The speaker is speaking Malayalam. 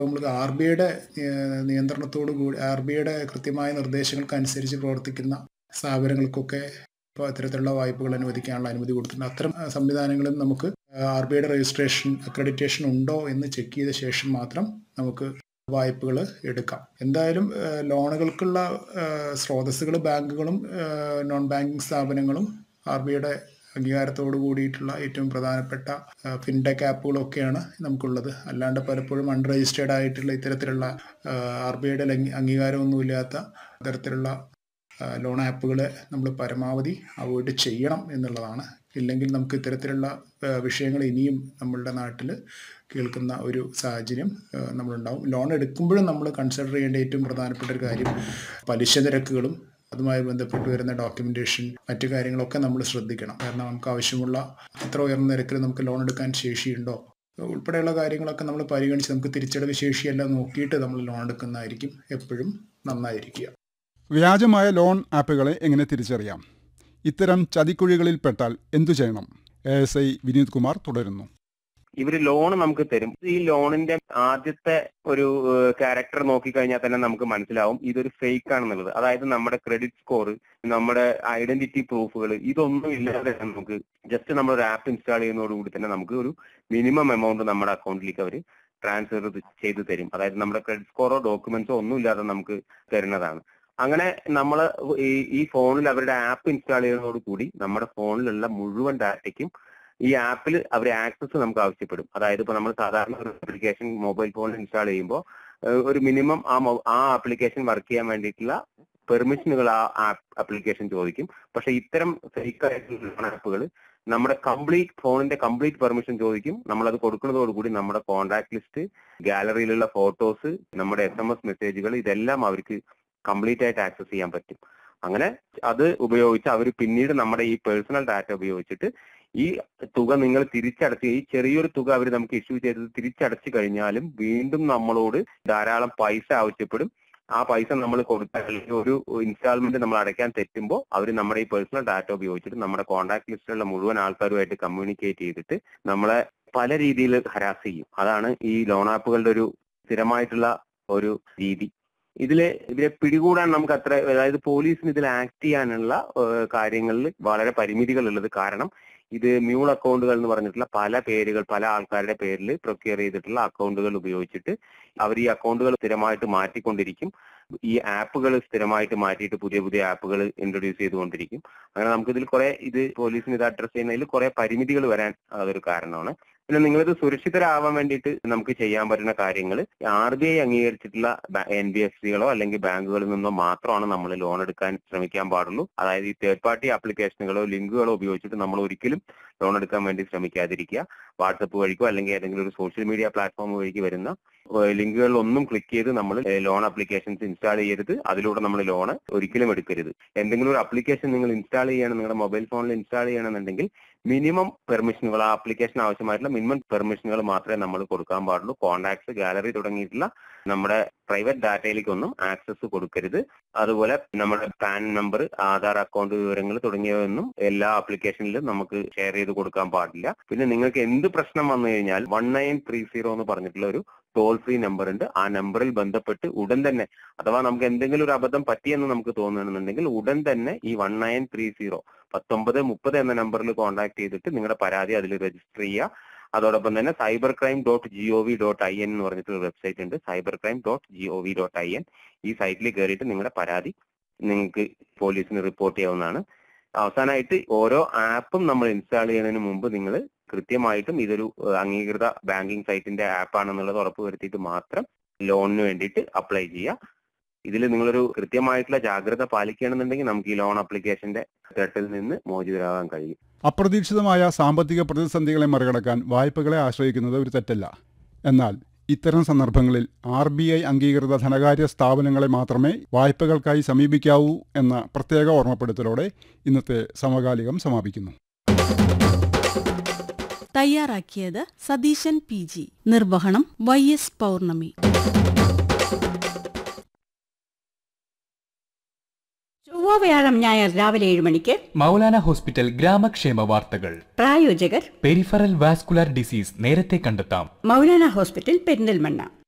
നമ്മൾ ആർ ബി ഐയുടെ നിയന്ത്രണത്തോടു കൂടി ആർ ബി ഐയുടെ കൃത്യമായ നിർദ്ദേശങ്ങൾക്കനുസരിച്ച് പ്രവർത്തിക്കുന്ന സ്ഥാപനങ്ങൾക്കൊക്കെ ഇപ്പോൾ അത്തരത്തിലുള്ള വായ്പകൾ അനുവദിക്കാനുള്ള അനുമതി കൊടുത്തിട്ടുണ്ട് അത്തരം ആ, സംവിധാനങ്ങളും നമുക്ക് ആർ ബി ഐയുടെ രജിസ്ട്രേഷൻ അക്രഡിറ്റേഷൻ ഉണ്ടോ എന്ന് ചെക്ക് ചെയ്ത ശേഷം മാത്രം നമുക്ക് വായ്പകൾ എടുക്കാം എന്തായാലും ആ, ലോണുകൾക്കുള്ള സ്രോതസ്സുകൾ ബാങ്കുകളും ആ, നോൺ ബാങ്കിങ് സ്ഥാപനങ്ങളും ആർ ബി ഐയുടെ അംഗീകാരത്തോടു കൂടിയിട്ടുള്ള ഏറ്റവും പ്രധാനപ്പെട്ട ആ, ഫിൻടെക് ആപ്പുകളൊക്കെയാണ് നമുക്കുള്ളത് അല്ലാണ്ട് പലപ്പോഴും അൺരജിസ്റ്റേർഡ് ആയിട്ടുള്ള ഇത്തരത്തിലുള്ള ആർ ബി ഐയുടെ അംഗീകാരമൊന്നുമില്ലാത്ത തരത്തിലുള്ള ആ, ലോൺ ആപ്പുകളെ നമ്മൾ പരമാവധി അവോയ്ഡ് ചെയ്യണം എന്നുള്ളതാണ് ഇല്ലെങ്കിൽ നമുക്ക് ഇത്തരത്തിലുള്ള ആ, വിഷയങ്ങൾ ഇനിയും നമ്മളുടെ നാട്ടിൽ കേൾക്കുന്ന ഒരു സാഹചര്യം ആ, നമ്മളുണ്ടാവും ലോൺ എടുക്കുമ്പോഴും നമ്മൾ കൺസിഡർ ചെയ്യേണ്ട ഏറ്റവും പ്രധാനപ്പെട്ട ഒരു കാര്യം പലിശ നിരക്കുകളും അതുമായി ബന്ധപ്പെട്ട് വരുന്ന ഡോക്യുമെൻറ്റേഷൻ മറ്റു കാര്യങ്ങളൊക്കെ നമ്മൾ ശ്രദ്ധിക്കണം കാരണം നമുക്ക് ആവശ്യമുള്ള എത്ര ഉയർന്ന നിരക്കിൽ നമുക്ക് ലോൺ എടുക്കാൻ ശേഷിയുണ്ടോ ഉൾപ്പെടെയുള്ള കാര്യങ്ങളൊക്കെ നമ്മൾ പരിഗണിച്ച് നമുക്ക് തിരിച്ചടവ് ശേഷിയെല്ലാം നോക്കിയിട്ട് നമ്മൾ ലോൺ എടുക്കുന്നതായിരിക്കും എപ്പോഴും നന്നായിരിക്കുക വ്യാജമായ ലോൺ ആപ്പുകളെ എങ്ങനെ തിരിച്ചറിയാം ഇത്തരം ചതിക്കുഴികളിൽപ്പെട്ടാൽ എന്തു ചെയ്യണം A S I Vineeth Kumar തുടരുന്നു ഇവര് ലോൺ നമുക്ക് തരും ഈ ലോണിന്റെ ആദ്യത്തെ ഒരു ക്യാരക്ടർ നോക്കിക്കഴിഞ്ഞാൽ തന്നെ നമുക്ക് മനസ്സിലാവും ഇതൊരു ഫേക്ക് ആണെന്നുള്ളത് അതായത് നമ്മുടെ ക്രെഡിറ്റ് സ്കോർ നമ്മുടെ ഐഡന്റിറ്റി പ്രൂഫുകൾ ഇതൊന്നും ഇല്ലാതെ തന്നെ നമുക്ക് ജസ്റ്റ് നമ്മൾ ഒരു ആപ്പ് ഇൻസ്റ്റാൾ ചെയ്യുന്നതോടുകൂടി തന്നെ നമുക്ക് ഒരു മിനിമം എമൗണ്ട് നമ്മുടെ അക്കൗണ്ടിലേക്ക് അവർ ട്രാൻസ്ഫർ ചെയ്ത് തരും അതായത് നമ്മുടെ ക്രെഡിറ്റ് സ്കോറോ ഡോക്യുമെന്റ്സോ ഒന്നും ഇല്ലാതെ നമുക്ക് തരുന്നതാണ് അങ്ങനെ നമ്മൾ ഈ ഈ ഫോണിൽ അവരുടെ ആപ്പ് ഇൻസ്റ്റാൾ ചെയ്യുന്നതോടുകൂടി നമ്മുടെ ഫോണിലുള്ള മുഴുവൻ ഡാറ്റയ്ക്കും ഈ ആപ്പിൽ അവർ ആക്സസ് നമുക്ക് ആവശ്യപ്പെടും അതായത് ഇപ്പൊ നമ്മൾ സാധാരണ ഒരു ആപ്ലിക്കേഷൻ മൊബൈൽ ഫോണിൽ ഇൻസ്റ്റാൾ ചെയ്യുമ്പോൾ ഒരു മിനിമം ആ മൊ- ആ ആപ്ലിക്കേഷൻ വർക്ക് ചെയ്യാൻ വേണ്ടിയിട്ടുള്ള പെർമിഷനുകൾ ആ ആപ്ലിക്കേഷൻ ചോദിക്കും പക്ഷെ ഇത്തരം ഫേക്ക് ആയിട്ടുള്ള ആപ്പുകൾ നമ്മുടെ കംപ്ലീറ്റ് ഫോണിന്റെ കംപ്ലീറ്റ് പെർമിഷൻ ചോദിക്കും നമ്മൾ അത് കൊടുക്കുന്നതോടുകൂടി നമ്മുടെ കോൺടാക്ട് ലിസ്റ്റ് ഗാലറിയിലുള്ള ഫോട്ടോസ് നമ്മുടെ എസ് എം എസ് മെസ്സേജുകൾ ഇതെല്ലാം അവർക്ക് കംപ്ലീറ്റ് ആയിട്ട് ആക്സസ് ചെയ്യാൻ പറ്റും അങ്ങനെ അത് ഉപയോഗിച്ച് അവർ പിന്നീട് നമ്മുടെ ഈ പേഴ്സണൽ ഡാറ്റ ഉപയോഗിച്ചിട്ട് ഈ തുക നിങ്ങൾ തിരിച്ചടച്ച് ഈ ചെറിയൊരു തുക അവർ നമുക്ക് ഇഷ്യൂ ചെയ്തത് തിരിച്ചടച്ചു കഴിഞ്ഞാലും വീണ്ടും നമ്മളോട് ധാരാളം പൈസ ആവശ്യപ്പെടും ആ പൈസ നമ്മൾ കൊടുത്താൽ അല്ലെങ്കിൽ ഒരു ഇൻസ്റ്റാൾമെന്റ് നമ്മൾ അടയ്ക്കാൻ തെറ്റുമ്പോൾ അവർ നമ്മുടെ ഈ പേഴ്സണൽ ഡാറ്റ ഉപയോഗിച്ചിട്ട് നമ്മുടെ കോൺടാക്ട് ലിസ്റ്റിലുള്ള മുഴുവൻ ആൾക്കാരുമായിട്ട് കമ്മ്യൂണിക്കേറ്റ് ചെയ്തിട്ട് നമ്മളെ പല രീതിയിൽ ഹരാസ് ചെയ്യും അതാണ് ഈ ലോൺ ആപ്പുകളുടെ ഒരു സ്ഥിരമായിട്ടുള്ള ഒരു രീതി ഇതില് ഇവരെ പിടികൂടാൻ നമുക്ക് അത്ര അതായത് പോലീസിന് ഇതിൽ ആക്ട് ചെയ്യാനുള്ള ഏഹ്, കാര്യങ്ങളിൽ വളരെ പരിമിതികൾ ഉള്ളത് കാരണം ഇത് മ്യൂൾ അക്കൗണ്ടുകൾ എന്ന് പറഞ്ഞിട്ടുള്ള പല പേരുകൾ പല ആൾക്കാരുടെ പേരിൽ പ്രൊക്യൂർ ചെയ്തിട്ടുള്ള അക്കൗണ്ടുകൾ ഉപയോഗിച്ചിട്ട് അവർ ഈ അക്കൗണ്ടുകൾ സ്ഥിരമായിട്ട് മാറ്റിക്കൊണ്ടിരിക്കും ഈ ആപ്പുകൾ സ്ഥിരമായിട്ട് മാറ്റിയിട്ട് പുതിയ പുതിയ ആപ്പുകൾ ഇൻട്രൊഡ്യൂസ് ചെയ്തുകൊണ്ടിരിക്കും അങ്ങനെ നമുക്ക് ഇതിൽ കുറെ ഇത് പോലീസിന് ഇത് അഡ്രസ് ചെയ്യുന്നതിൽ കുറെ പരിമിതികൾ വരാൻ അതൊരു കാരണമാണ് പിന്നെ നിങ്ങളിത് സുരക്ഷിതരാവാൻ വേണ്ടിയിട്ട് നമുക്ക് ചെയ്യാൻ പറ്റുന്ന കാര്യങ്ങൾ ആർ ബി ഐ അംഗീകരിച്ചിട്ടുള്ള എൻ ബി എഫ് സികളോ അല്ലെങ്കിൽ ബാങ്കുകളിൽ നിന്നോ മാത്രമാണ് നമ്മൾ ലോൺ എടുക്കാൻ ശ്രമിക്കാൻ പാടുള്ളൂ അതായത് ഈ തേർഡ് പാർട്ടി ആപ്ലിക്കേഷനുകളോ ലിങ്കുകളോ ഉപയോഗിച്ചിട്ട് നമ്മൾ ഒരിക്കലും ലോൺ എടുക്കാൻ വേണ്ടി ശ്രമിക്കാതിരിക്കുക വാട്സപ്പ് വഴിക്കോ അല്ലെങ്കിൽ ഏതെങ്കിലും ഒരു സോഷ്യൽ മീഡിയ പ്ലാറ്റ്ഫോം വഴിക്ക് വരുന്ന ലിങ്കുകളിൽ ഒന്നും ക്ലിക്ക് ചെയ്ത് നമ്മൾ ലോൺ ആപ്ലിക്കേഷൻസ് ഇൻസ്റ്റാൾ ചെയ്യരുത് അതിലൂടെ നമ്മൾ ലോൺ ഒരിക്കലും എടുക്കരുത് എന്തെങ്കിലും ഒരു ആപ്ലിക്കേഷൻ നിങ്ങൾ ഇൻസ്റ്റാൾ ചെയ്യണം നിങ്ങളുടെ മൊബൈൽ ഫോണിൽ ഇൻസ്റ്റാൾ ചെയ്യണമെന്നുണ്ടെങ്കിൽ മിനിമം പെർമിഷനുകൾ ആ ആപ്ലിക്കേഷൻ ആവശ്യമായിട്ടുള്ള മിനിമം പെർമിഷനുകൾ മാത്രമേ നമ്മൾ കൊടുക്കാൻ പാടുള്ളൂ കോൺടാക്ട്സ് ഗാലറി തുടങ്ങിയിട്ടുള്ള നമ്മുടെ പ്രൈവറ്റ് ഡാറ്റയിലേക്കൊന്നും ആക്സസ് കൊടുക്കരുത് അതുപോലെ നമ്മുടെ പാൻ നമ്പർ ആധാർ അക്കൗണ്ട് വിവരങ്ങൾ തുടങ്ങിയവയൊന്നും എല്ലാ ആപ്ലിക്കേഷനിലും നമുക്ക് ഷെയർ ചെയ്ത് കൊടുക്കാൻ പാടില്ല പിന്നെ നിങ്ങൾക്ക് എന്ത് പ്രശ്നം വന്നു കഴിഞ്ഞാൽ വൺ നയൻ ത്രീ സീറോ എന്ന് പറഞ്ഞിട്ടുള്ള ഒരു ടോൾ ഫ്രീ നമ്പർ ഉണ്ട് ആ നമ്പറിൽ ബന്ധപ്പെട്ട് ഉടൻ തന്നെ അഥവാ നമുക്ക് എന്തെങ്കിലും ഒരു അബദ്ധം പറ്റിയെന്ന് നമുക്ക് തോന്നുകയാണെന്നുണ്ടെങ്കിൽ ഉടൻ തന്നെ ഈ വൺ നയൻ ത്രീ സീറോ പത്തൊമ്പത് മുപ്പത് എന്ന നമ്പറിൽ കോൺടാക്ട് ചെയ്തിട്ട് നിങ്ങളുടെ പരാതി അതിൽ രജിസ്റ്റർ ചെയ്യുക അതോടൊപ്പം തന്നെ cyber crime dot G O V dot I N എന്ന് പറഞ്ഞിട്ട് ഒരു വെബ്സൈറ്റ് ഉണ്ട് cyber crime dot G O V dot I N ഈ സൈറ്റിൽ കയറിയിട്ട് നിങ്ങളുടെ പരാതി നിങ്ങൾക്ക് പോലീസിന് റിപ്പോർട്ട് ചെയ്യാവുന്നതാണ് അവസാനമായിട്ട് ഓരോ ആപ്പും നമ്മൾ ഇൻസ്റ്റാൾ ചെയ്യുന്നതിന് മുമ്പ് നിങ്ങൾ കൃത്യമായിട്ടും ഇതൊരു ഏഹ്, അംഗീകൃത ബാങ്കിങ് സൈറ്റിന്റെ ആപ്പ് ആണെന്നുള്ളത് ഉറപ്പ് വരുത്തിയിട്ട് മാത്രം ലോണിന് വേണ്ടിയിട്ട് അപ്ലൈ ചെയ്യുക ഇതിൽ നിങ്ങളൊരു കൃത്യമായിട്ടുള്ള ജാഗ്രത പാലിക്കുകയാണെന്നുണ്ടെങ്കിൽ നമുക്ക് ഈ ലോൺ ആപ്ലിക്കേഷന്റെ ഘട്ടത്തിൽ നിന്ന് മോചിതരാകാൻ കഴിയും അപ്രതീക്ഷിതമായ സാമ്പത്തിക പ്രതിസന്ധികളെ മറികടക്കാൻ വായ്പകളെ ആശ്രയിക്കുന്നത് ഒരു തെറ്റല്ല എന്നാൽ ഇത്തരം സന്ദർഭങ്ങളിൽ ആർ ബി ഐ അംഗീകൃത ധനകാര്യ സ്ഥാപനങ്ങളെ മാത്രമേ വായ്പകൾക്കായി സമീപിക്കാവൂ എന്ന പ്രത്യേക ഓർമ്മപ്പെടുത്തലോടെ ഇന്നത്തെ സമകാലികം സമാപിക്കുന്നു തയ്യാറാക്കിയത് സതീശൻ പി ജി നിർവഹണം വൈ എസ് പൗർണമി ചൊവ്വ വ്യാഴം ഞായർ രാവിലെ ഏഴ് മണിക്ക് മൗലാന ഹോസ്പിറ്റൽ ഗ്രാമക്ഷേമ വാർത്തകൾ പ്രായോജകർ പെരിഫറൽ വാസ്കുലാർ ഡിസീസ് നേരത്തെ കണ്ടെത്താം മൗലാന ഹോസ്പിറ്റൽ പെരിന്തൽമണ്ണ